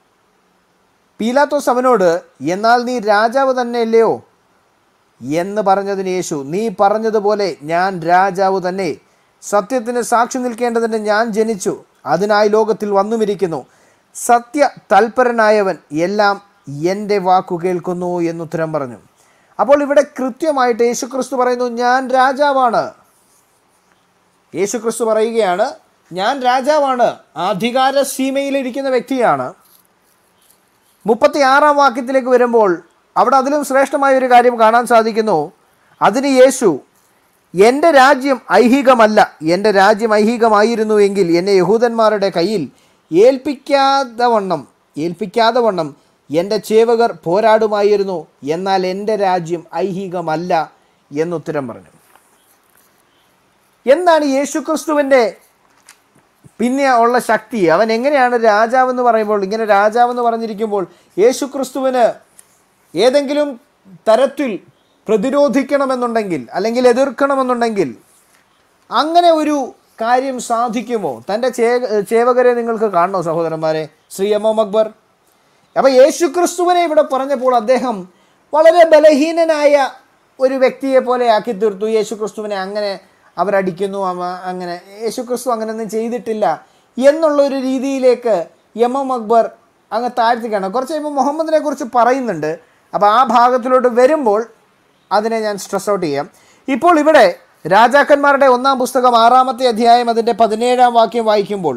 പീലാത്തോസ് അവനോട് എന്നാൽ നീ രാജാവ് തന്നെയല്ലയോ എന്ന് പറഞ്ഞതിന് യേശു നീ പറഞ്ഞതുപോലെ ഞാൻ രാജാവ് തന്നെ സത്യത്തിന് സാക്ഷി നിൽക്കേണ്ടതിന് ഞാൻ ജനിച്ചു അതിനായി ലോകത്തിൽ വന്നുമിരിക്കുന്നു സത്യ തൽപരനായവൻ എല്ലാം എൻ്റെ വാക്കു കേൾക്കുന്നു എന്നുത്തരം പറഞ്ഞു അപ്പോൾ ഇവിടെ കൃത്യമായിട്ട് യേശുക്രിസ്തു പറയുന്നു ഞാൻ രാജാവാണ് യേശുക്രിസ്തു പറയുകയാണ് ഞാൻ രാജാവാണ് അധികാര സീമയിലിരിക്കുന്ന വ്യക്തിയാണ് മുപ്പത്തി ആറാം വാക്യത്തിലേക്ക് വരുമ്പോൾ അവിടെ അതിലും ശ്രേഷ്ഠമായ ഒരു കാര്യം കാണാൻ സാധിക്കുന്നു അതിന് യേശു എൻ്റെ രാജ്യം ഐഹികമല്ല എൻ്റെ രാജ്യം ഐഹികമായിരുന്നു എങ്കിൽ എന്നെ യഹൂദന്മാരുടെ കയ്യിൽ ഏൽപ്പിക്കാതെ വണ്ണം ഏൽപ്പിക്കാതെ വണ്ണം എൻ്റെ ചേവകർ പോരാടുമായിരുന്നു എന്നാൽ എൻ്റെ രാജ്യം ഐഹികമല്ല എന്നുത്തരം പറഞ്ഞു എന്താണ് യേശുക്രിസ്തുവിൻ്റെ പിന്നെ ഉള്ള ശക്തി അവൻ എങ്ങനെയാണ് രാജാവെന്ന് പറയുമ്പോൾ ഇങ്ങനെ രാജാവെന്ന് പറഞ്ഞിരിക്കുമ്പോൾ യേശുക്രിസ്തുവിന് ഏതെങ്കിലും തരത്തിൽ പ്രതിരോധിക്കണമെന്നുണ്ടെങ്കിൽ അല്ലെങ്കിൽ എതിർക്കണമെന്നുണ്ടെങ്കിൽ അങ്ങനെ ഒരു കാര്യം സാധിക്കുമോ തൻ്റെ ചേ ചേവകരെ നിങ്ങൾക്ക് കാണണോ സഹോദരന്മാരെ ശ്രീ എം എം അക്ബർ അപ്പോൾ യേശുക്രിസ്തുവിനെ ഇവിടെ പറഞ്ഞപ്പോൾ അദ്ദേഹം വളരെ ബലഹീനനായ ഒരു വ്യക്തിയെ പോലെ ആക്കി തീർത്തു യേശുക്രിസ്തുവിനെ അങ്ങനെ അവരടിക്കുന്നു അവ അങ്ങനെ യേശുക്രിസ്തു അങ്ങനെയൊന്നും ചെയ്തിട്ടില്ല എന്നുള്ള ഒരു രീതിയിലേക്ക് എം എം അക്ബർ അങ്ങ് താഴ്ത്തിക്കാണ് കുറച്ച് കഴിയുമ്പോൾ മുഹമ്മദിനെ കുറിച്ച് പറയുന്നുണ്ട് അപ്പോൾ ആ ഭാഗത്തിലോട്ട് വരുമ്പോൾ അതിനെ ഞാൻ സ്ട്രെസ് ഔട്ട് ചെയ്യാം ഇപ്പോൾ ഇവിടെ രാജാക്കന്മാരുടെ ഒന്നാം പുസ്തകം ആറാമത്തെ അധ്യായം അതിൻ്റെ പതിനേഴാം വാക്യം വായിക്കുമ്പോൾ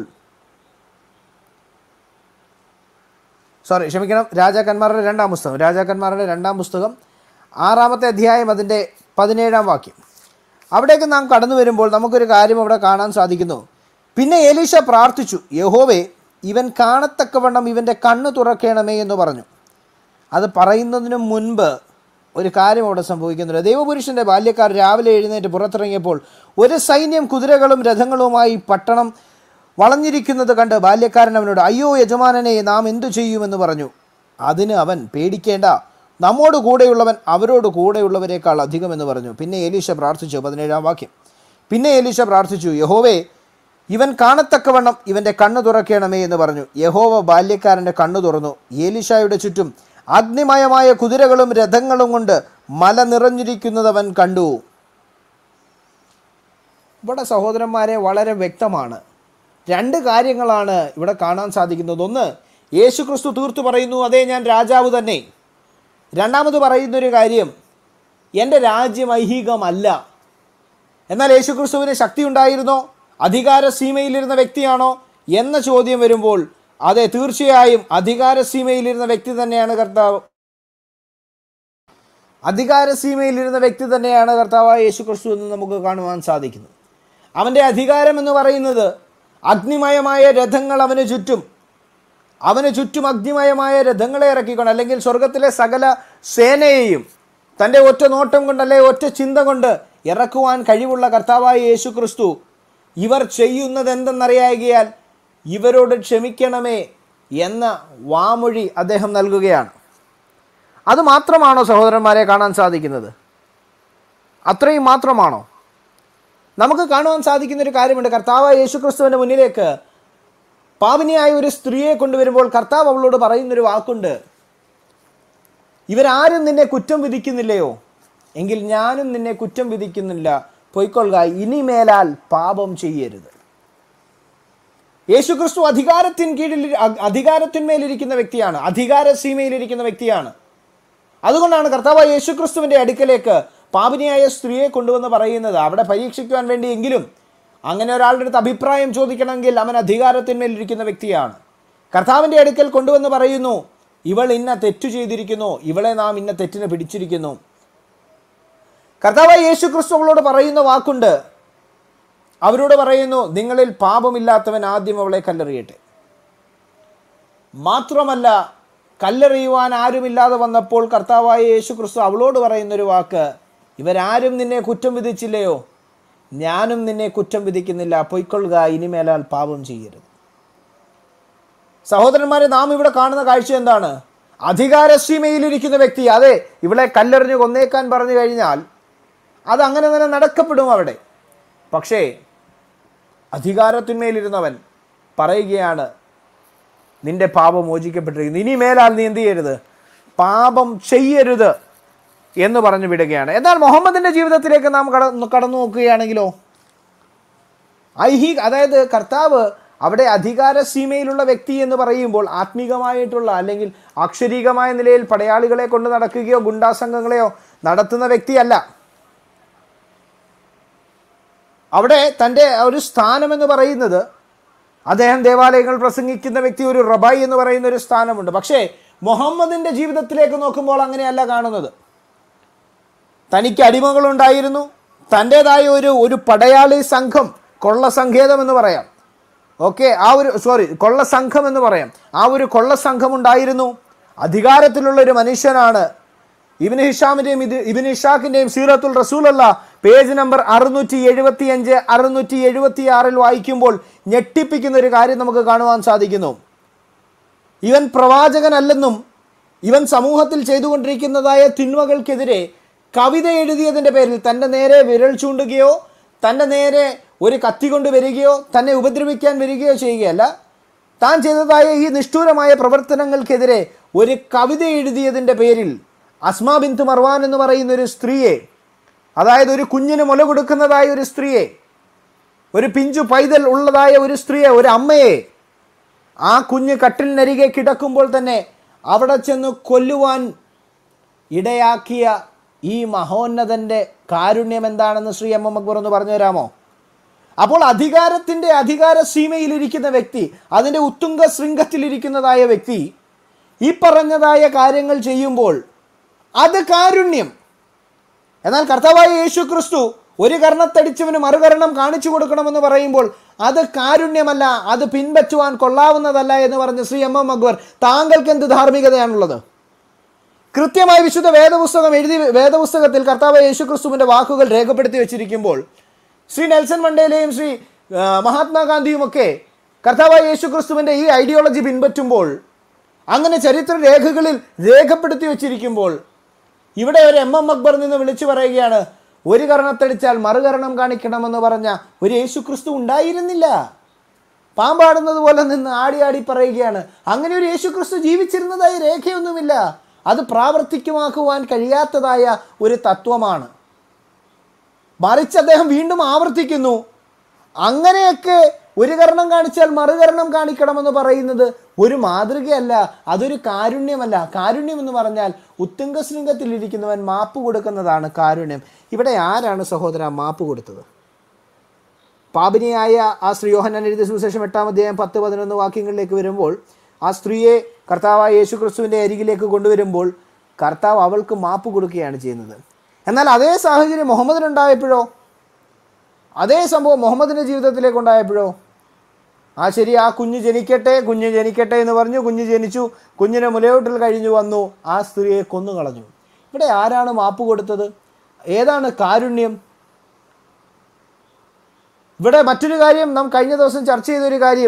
സോറി ക്ഷമിക്കണം രാജാക്കന്മാരുടെ രണ്ടാം പുസ്തകം രാജാക്കന്മാരുടെ രണ്ടാം പുസ്തകം ആറാമത്തെ അധ്യായം അതിൻ്റെ പതിനേഴാം വാക്യം അവിടേക്ക് നാം കടന്നു വരുമ്പോൾ നമുക്കൊരു കാര്യം അവിടെ കാണാൻ സാധിക്കുന്നു പിന്നെ എലീഷ പ്രാർത്ഥിച്ചു യഹോവേ ഇവൻ കാണത്തക്കവണ്ണം ഇവൻ്റെ കണ്ണ് തുറക്കണമേ എന്ന് പറഞ്ഞു അത് പറയുന്നതിന് മുൻപ് ഒരു കാര്യം അവിടെ സംഭവിക്കുന്നുണ്ട് ദൈവപുരുഷൻ്റെ ബാല്യക്കാർ രാവിലെ എഴുന്നേറ്റ് പുറത്തിറങ്ങിയപ്പോൾ ഒരു സൈന്യം കുതിരകളും രഥങ്ങളുമായി പട്ടണം വളഞ്ഞിരിക്കുന്നത് കണ്ട് ബാല്യക്കാരൻ അവനോട് അയ്യോ യജമാനനെ നാം എന്തു ചെയ്യുമെന്ന് പറഞ്ഞു അതിന് അവൻ പേടിക്കേണ്ട നമ്മോട് കൂടെയുള്ളവൻ അവരോട് കൂടെയുള്ളവരെക്കാൾ അധികമെന്ന് പറഞ്ഞു പിന്നെ ഏലീശ പ്രാർത്ഥിച്ചു പതിനേഴാം വാക്യം പിന്നെ ഏലീശ പ്രാർത്ഥിച്ചു യഹോവേ ഇവൻ കാണത്തക്കവണ്ണം ഇവൻ്റെ കണ്ണ് തുറക്കണമേ എന്ന് പറഞ്ഞു യഹോവ ബാല്യക്കാരൻ്റെ കണ്ണ് തുറന്നു ഏലീഷായുടെ ചുറ്റും അഗ്നിമയമായ കുതിരകളും രഥങ്ങളും കൊണ്ട് മല നിറഞ്ഞിരിക്കുന്നത് അവൻ കണ്ടു ഇവിടെ സഹോദരന്മാരെ വളരെ വ്യക്തമാണ് രണ്ട് കാര്യങ്ങളാണ് ഇവിടെ കാണാൻ സാധിക്കുന്നത് ഒന്ന് യേശു ക്രിസ്തു തീർത്തു പറയുന്നു അതേ ഞാൻ രാജാവ് തന്നെ രണ്ടാമത് പറയുന്നൊരു കാര്യം എൻ്റെ രാജ്യം ഐഹികമല്ല എന്നാൽ യേശു ക്രിസ്തുവിന് ശക്തി ഉണ്ടായിരുന്നോ അധികാര സീമയിലിരുന്ന വ്യക്തിയാണോ എന്ന ചോദ്യം വരുമ്പോൾ അതെ തീർച്ചയായും അധികാര സീമയിലിരുന്ന വ്യക്തി തന്നെയാണ് കർത്താവ് അധികാര സീമയിലിരുന്ന വ്യക്തി തന്നെയാണ് കർത്താവായ യേശു ക്രിസ്തു എന്ന് നമുക്ക് കാണുവാൻ സാധിക്കുന്നു അവൻ്റെ അധികാരം എന്ന് പറയുന്നത് അഗ്നിമയമായ രഥങ്ങൾ അവന് ചുറ്റും അവന് ചുറ്റും അഗ്നിമയമായ രഥങ്ങളെ ഇറക്കിക്കൊണ്ട് അല്ലെങ്കിൽ സ്വർഗത്തിലെ സകല സേനയെയും തൻ്റെ ഒറ്റ നോട്ടം കൊണ്ട് അല്ലെ ഒറ്റ ചിന്ത കൊണ്ട് ഇറക്കുവാൻ കഴിവുള്ള കർത്താവായ യേശു ക്രിസ്തു ഇവർ ചെയ്യുന്നത് എന്തെന്നറിയാകിയാൽ ഇവരോട് ക്ഷമിക്കണമേ എന്ന വാമൊഴി അദ്ദേഹം നൽകുകയാണ് അത് മാത്രമാണോ സഹോദരന്മാരെ കാണാൻ സാധിക്കുന്നത് അത്രയും മാത്രമാണോ നമുക്ക് കാണുവാൻ സാധിക്കുന്ന ഒരു കാര്യമുണ്ട് കർത്താവായ യേശു ക്രിസ്തുവിൻ്റെ മുന്നിലേക്ക് പാപിനിയായ ഒരു സ്ത്രീയെ കൊണ്ടുവരുമ്പോൾ കർത്താവ് അവളോട് പറയുന്നൊരു വാക്കുണ്ട് ഇവരാരും നിന്നെ കുറ്റം വിധിക്കുന്നില്ലയോ എങ്കിൽ ഞാനും നിന്നെ കുറ്റം വിധിക്കുന്നില്ല പൊയ്ക്കൊള്ളുക ഇനിമേലാൽ പാപം ചെയ്യരുത് യേശുക്രിസ്തു അധികാരത്തിൻ കീഴിൽ അ- അധികാരത്തിന്മേലിരിക്കുന്ന വ്യക്തിയാണ് അധികാര സീമയിലിരിക്കുന്ന വ്യക്തിയാണ് അതുകൊണ്ടാണ് കർത്താവ് യേശുക്രിസ്തുവിന്റെ അടുക്കലേക്ക് പാപിനിയായ സ്ത്രീയെ കൊണ്ടുവന്ന് പറയുന്നത് അവിടെ പരീക്ഷിക്കുവാൻ വേണ്ടിയെങ്കിലും അങ്ങനെ ഒരാളുടെ അടുത്ത് അഭിപ്രായം ചോദിക്കണമെങ്കിൽ അവൻ അധികാരത്തിന്മേലിരിക്കുന്ന വ്യക്തിയാണ് കർത്താവിൻ്റെ അടുക്കൽ കൊണ്ടുവന്ന് പറയുന്നു ഇവൾ ഇന്ന തെറ്റു ചെയ്തിരിക്കുന്നു ഇവളെ നാം ഇന്ന തെറ്റിന് പിടിച്ചിരിക്കുന്നു കർത്താവ് യേശു ക്രിസ്തു അവളോട് പറയുന്ന വാക്കുണ്ട് അവരോട് പറയുന്നു നിങ്ങളിൽ പാപമില്ലാത്തവൻ ആദ്യം അവളെ കല്ലെറിയട്ടെ മാത്രമല്ല കല്ലെറിയുവാൻ ആരുമില്ലാതെ വന്നപ്പോൾ കർത്താവായ യേശു ക്രിസ്തു അവളോട് പറയുന്നൊരു വാക്ക് ഇവരാരും നിന്നെ കുറ്റം വിധിച്ചില്ലയോ ഞാനും നിന്നെ കുറ്റം വിധിക്കുന്നില്ല പൊയ്ക്കൊള്ളുക ഇനിമേലാൽ പാപം ചെയ്യരുത് സഹോദരന്മാരെ നാം ഇവിടെ കാണുന്ന കാഴ്ച എന്താണ് അധികാരസീമയിലിരിക്കുന്ന വ്യക്തി അതെ ഇവളെ കല്ലെറിഞ്ഞ് കൊന്നേക്കാൻ പറഞ്ഞു കഴിഞ്ഞാൽ അത് അങ്ങനെ തന്നെ നടക്കപ്പെടും അവിടെ പക്ഷേ അധികാരത്തിന്മേലിരുന്നവൻ പറയുകയാണ് നിന്റെ പാപം മോചിക്കപ്പെട്ടിരിക്കുന്നു ഇനി മേലാൽ നീ എന്ത് ചെയ്യരുത് പാപം ചെയ്യരുത് എന്ന് പറഞ്ഞു വിടുകയാണ് എന്നാൽ മുഹമ്മദിന്റെ ജീവിതത്തിലേക്ക് നാം കടന്നു കടന്നു നോക്കുകയാണെങ്കിലോ ഐഹിക അതായത് കർത്താവ് അവിടെ അധികാര സീമയിലുള്ള വ്യക്തി എന്ന് പറയുമ്പോൾ ആത്മീകമായിട്ടുള്ള അല്ലെങ്കിൽ അക്ഷരീകമായ നിലയിൽ പടയാളികളെ കൊണ്ട് നടക്കുകയോ ഗുണ്ടാസംഘങ്ങളെയോ നടത്തുന്ന വ്യക്തിയല്ല അവിടെ തൻ്റെ ഒരു സ്ഥാനം എന്ന് പറയുന്നത് അദ്ദേഹം ദേവാലയങ്ങൾ പ്രസംഗിക്കുന്ന വ്യക്തി ഒരു റബായി എന്ന് പറയുന്ന ഒരു സ്ഥാനമുണ്ട് പക്ഷേ മുഹമ്മദിന്റെ ജീവിതത്തിലേക്ക് നോക്കുമ്പോൾ അങ്ങനെയല്ല കാണുന്നത് തനിക്ക് അടിമകളുണ്ടായിരുന്നു തൻ്റെതായ ഒരു ഒരു പടയാളി സംഘം കൊള്ള സങ്കേതം എന്ന് പറയാം ഓക്കെ ആ ഒരു സോറി കൊള്ള സംഘം എന്ന് പറയാം ആ ഒരു കൊള്ള സംഘം ഉണ്ടായിരുന്നു അധികാരത്തിലുള്ള ഒരു മനുഷ്യനാണ് ഇബിന് ഹിഷാമിന്റെയും ഇത് ഇബിന് ഇഷാഖിന്റെയും സീറത്തുൽ റസൂൽ അല്ല പേജ് നമ്പർ അറുന്നൂറ്റി എഴുപത്തി അഞ്ച് അറുന്നൂറ്റി എഴുപത്തി ആറിൽ വായിക്കുമ്പോൾ ഞെട്ടിപ്പിക്കുന്ന ഒരു കാര്യം നമുക്ക് കാണുവാൻ സാധിക്കുന്നു ഇവൻ പ്രവാചകനല്ലെന്നും ഇവൻ സമൂഹത്തിൽ ചെയ്തുകൊണ്ടിരിക്കുന്നതായ തിന്മകൾക്കെതിരെ കവിത എഴുതിയതിൻ്റെ പേരിൽ തൻ്റെ നേരെ വിരൽ ചൂണ്ടുകയോ തൻ്റെ നേരെ ഒരു കത്തി കൊണ്ട് വരികയോ തന്നെ ഉപദ്രവിക്കാൻ വരികയോ ചെയ്യുകയല്ല താൻ ചെയ്തതായ ഈ നിഷ്ഠൂരമായ പ്രവർത്തനങ്ങൾക്കെതിരെ ഒരു കവിത എഴുതിയതിൻ്റെ പേരിൽ അസ്മാ ബിന്ത് മർവാൻ എന്ന് പറയുന്ന ഒരു സ്ത്രീയെ അതായത് ഒരു കുഞ്ഞിന് മുല കൊടുക്കുന്നതായ ഒരു സ്ത്രീയെ ഒരു പിഞ്ചു പൈതൽ ഉള്ളതായ ഒരു സ്ത്രീയെ ഒരു അമ്മയെ ആ കുഞ്ഞ് കട്ടിലിനരികെ കിടക്കുമ്പോൾ തന്നെ അവിടെ ചെന്ന് കൊല്ലുവാൻ ഇടയാക്കിയ ഈ മഹോന്നതന്റെ കാരുണ്യം എന്താണെന്ന് ശ്രീ എം എം അക്ബർ ഒന്ന് പറഞ്ഞു തരാമോ അപ്പോൾ അധികാരത്തിന്റെ അധികാര സീമയിലിരിക്കുന്ന വ്യക്തി അതിൻ്റെ ഉത്തുംഗ ശൃംഗത്തിലിരിക്കുന്നതായ വ്യക്തി ഈ പറഞ്ഞതായ കാര്യങ്ങൾ ചെയ്യുമ്പോൾ അത് കാരുണ്യം എന്നാൽ കർത്താവായ യേശു ക്രിസ്തു ഒരു കർണത്തടിച്ചവന് മറുകരണം കാണിച്ചു കൊടുക്കണമെന്ന് പറയുമ്പോൾ അത് കാരുണ്യമല്ല അത് പിൻപറ്റുവാൻ കൊള്ളാവുന്നതല്ല എന്ന് പറഞ്ഞ ശ്രീ എം എം അക്ബർ താങ്കൾക്ക് എന്ത് ധാർമ്മികതയാണുള്ളത് കൃത്യമായി വിശുദ്ധ വേദപുസ്തകം എഴുതി വേദപുസ്തകത്തിൽ കർത്താവ് യേശു ക്രിസ്തുവിന്റെ വാക്കുകൾ രേഖപ്പെടുത്തി വെച്ചിരിക്കുമ്പോൾ ശ്രീ നെൽസൺ മണ്ടേലയും ശ്രീ ആ, മഹാത്മാഗാന്ധിയും ഒക്കെ കർത്താവായ യേശു ക്രിസ്തുവിന്റെ ഈ ഐഡിയോളജി പിൻപറ്റുമ്പോൾ അങ്ങനെ ചരിത്ര രേഖകളിൽ രേഖപ്പെടുത്തി വെച്ചിരിക്കുമ്പോൾ ഇവിടെ ഒരു എം എം അക്ബർ നിന്ന് വിളിച്ചു പറയുകയാണ് ഒരു കർണത്തടിച്ചാൽ മറുകരണം കാണിക്കണമെന്ന് പറഞ്ഞ ഒരു യേശു ക്രിസ്തു ഉണ്ടായിരുന്നില്ല പാമ്പാടുന്നത് പോലെ നിന്ന് ആടി ആടി പറയുകയാണ് അങ്ങനെ ഒരു യേശു ക്രിസ്തു ജീവിച്ചിരുന്നതായി രേഖയൊന്നുമില്ല അത് പ്രാവർത്തികമാക്കുവാൻ കഴിയാത്തതായ ഒരു തത്വമാണ് മറിച്ച് അദ്ദേഹം വീണ്ടും ആവർത്തിക്കുന്നു അങ്ങനെയൊക്കെ ഒരു കരണം കാണിച്ചാൽ മറുകരണം കാണിക്കണമെന്ന് പറയുന്നത് ഒരു മാതൃകയല്ല അതൊരു കാരുണ്യമല്ല കാരുണ്യം എന്ന് പറഞ്ഞാൽ ഉത്തുംഗ ശൃംഗത്തിലിരിക്കുന്നവൻ മാപ്പ് കൊടുക്കുന്നതാണ് കാരുണ്യം ഇവിടെ ആരാണ് സഹോദര മാപ്പ് കൊടുത്തത് പാപിനിയായ ആ സ്ത്രീ യോഹന്നാൻ എഴുതിയ സുവിശേഷം എട്ടാം അധ്യായം പത്ത് പതിനൊന്ന് വാക്യങ്ങളിലേക്ക് വരുമ്പോൾ ആ സ്ത്രീയെ കർത്താവായ യേശു ക്രിസ്തുവിൻ്റെ അരികിലേക്ക് കൊണ്ടുവരുമ്പോൾ കർത്താവ് അവൾക്ക് മാപ്പ് കൊടുക്കുകയാണ് ചെയ്യുന്നത് എന്നാൽ അതേ സാഹചര്യം മുഹമ്മദിനുണ്ടായപ്പോഴോ അതേ സംഭവം മുഹമ്മദിൻ്റെ ജീവിതത്തിലേക്ക് ഉണ്ടായപ്പോഴോ ആ ശരി ആ കുഞ്ഞ് ജനിക്കട്ടെ കുഞ്ഞ് ജനിക്കട്ടെ എന്ന് പറഞ്ഞു കുഞ്ഞ് ജനിച്ചു കുഞ്ഞിനെ മുലയൂട്ടിൽ കഴിഞ്ഞു വന്നു ആ സ്ത്രീയെ കൊന്നുകളഞ്ഞു ഇവിടെ ആരാണ് മാപ്പ് കൊടുത്തത് ഏതാണ് കാരുണ്യം ഇവിടെ മറ്റൊരു കാര്യം നാം കഴിഞ്ഞ ദിവസം ചർച്ച ചെയ്തൊരു കാര്യം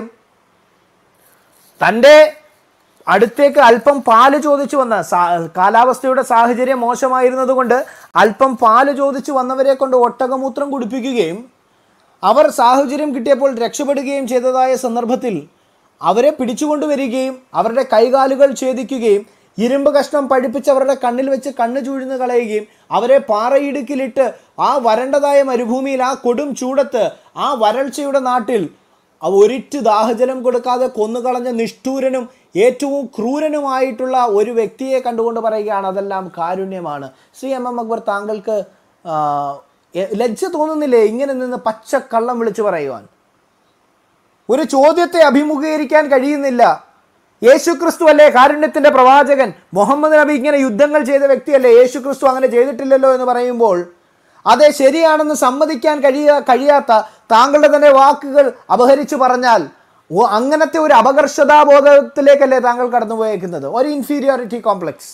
തൻ്റെ അടുത്തേക്ക് അല്പം പാല് ചോദിച്ചു വന്ന സാ- കാലാവസ്ഥയുടെ സാഹചര്യം മോശമായിരുന്നത് കൊണ്ട് അല്പം പാല് ചോദിച്ചു വന്നവരെ കൊണ്ട് ഒട്ടകമൂത്രം കുടിപ്പിക്കുകയും അവർ സാഹചര്യം കിട്ടിയപ്പോൾ രക്ഷപ്പെടുകയും ചെയ്തതായ സന്ദർഭത്തിൽ അവരെ പിടിച്ചുകൊണ്ടുവരികയും അവരുടെ കൈകാലുകൾ ഛേദിക്കുകയും ഇരുമ്പ് കഷ്ണം പഴിപ്പിച്ച് അവരുടെ കണ്ണിൽ വെച്ച് കണ്ണ് ചൂഴ്ന്ന് കളയുകയും അവരെ പാറയിടുക്കിലിട്ട് ആ വരണ്ടതായ മരുഭൂമിയിൽ ആ കൊടും ചൂടത്ത് ആ വരൾച്ചയുടെ നാട്ടിൽ ആ ഒരിറ്റ് ദാഹജലം കൊടുക്കാതെ കൊന്നുകളഞ്ഞ നിഷ്ഠൂരനും ഏറ്റവും ക്രൂരനുമായിട്ടുള്ള ഒരു വ്യക്തിയെ കണ്ടുകൊണ്ട് പറയുകയാണ് അതെല്ലാം കാരുണ്യമാണ് ശ്രീ എം എം അക്ബർ താങ്കൾക്ക് ആ, എ- ലജ്ജ തോന്നുന്നില്ലേ ഇങ്ങനെ നിന്ന് പച്ച കള്ളം വിളിച്ചു പറയുവാൻ ഒരു ചോദ്യത്തെ അഭിമുഖീകരിക്കാൻ കഴിയുന്നില്ല യേശു ക്രിസ്തു അല്ലേ കാരുണ്യത്തിന്റെ പ്രവാചകൻ മുഹമ്മദ് നബി ഇങ്ങനെ യുദ്ധങ്ങൾ ചെയ്ത വ്യക്തിയല്ലേ യേശു ക്രിസ്തു അങ്ങനെ ചെയ്തിട്ടില്ലല്ലോ എന്ന് പറയുമ്പോൾ അതെ ശരിയാണെന്ന് സമ്മതിക്കാൻ കഴിയ കഴിയാത്ത താങ്കളുടെ തന്നെ വാക്കുകൾ അപഹരിച്ചു പറഞ്ഞാൽ ഓ അങ്ങനത്തെ ഒരു അപകർഷതാബോധത്തിലേക്കല്ലേ താങ്കൾ കടന്നുപോയേക്കുന്നത് ഒരു ഇൻഫീരിയോറിറ്റി കോംപ്ലക്സ്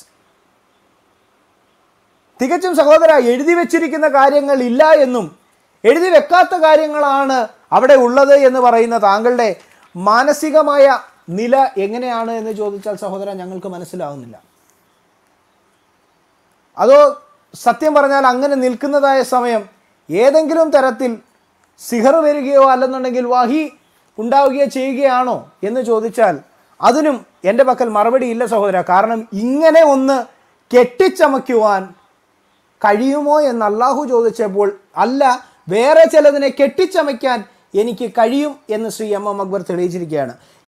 തികച്ചും സഹോദര എഴുതി വെച്ചിരിക്കുന്ന കാര്യങ്ങൾ ഇല്ല എന്നും എഴുതി വെക്കാത്ത കാര്യങ്ങളാണ് അവിടെ ഉള്ളത് എന്ന് പറയുന്ന താങ്കളുടെ മാനസികമായ നില എങ്ങനെയാണ് എന്ന് ചോദിച്ചാൽ സഹോദര ഞങ്ങൾക്ക് മനസ്സിലാവുന്നില്ല അതോ സത്യം പറഞ്ഞാൽ അങ്ങനെ നിൽക്കുന്നതായ സമയം ഏതെങ്കിലും തരത്തിൽ സിഹർ വരികയോ അല്ലെന്നുണ്ടെങ്കിൽ വഹി ഉണ്ടാവുകയോ ചെയ്യുകയാണോ എന്ന് ചോദിച്ചാൽ അതിനും എൻ്റെ പക്കൽ മറുപടി ഇല്ല സഹോദര കാരണം ഇങ്ങനെ ഒന്ന് കെട്ടിച്ചമയ്ക്കുവാൻ കഴിയുമോ എന്ന് അള്ളാഹു ചോദിച്ചപ്പോൾ അല്ല വേറെ ചിലതിനെ കെട്ടിച്ചമയ്ക്കാൻ എനിക്ക് കഴിയും എന്ന് ശ്രീ എം എം അക്ബർ തെളിയിച്ചിരിക്കുകയാണ്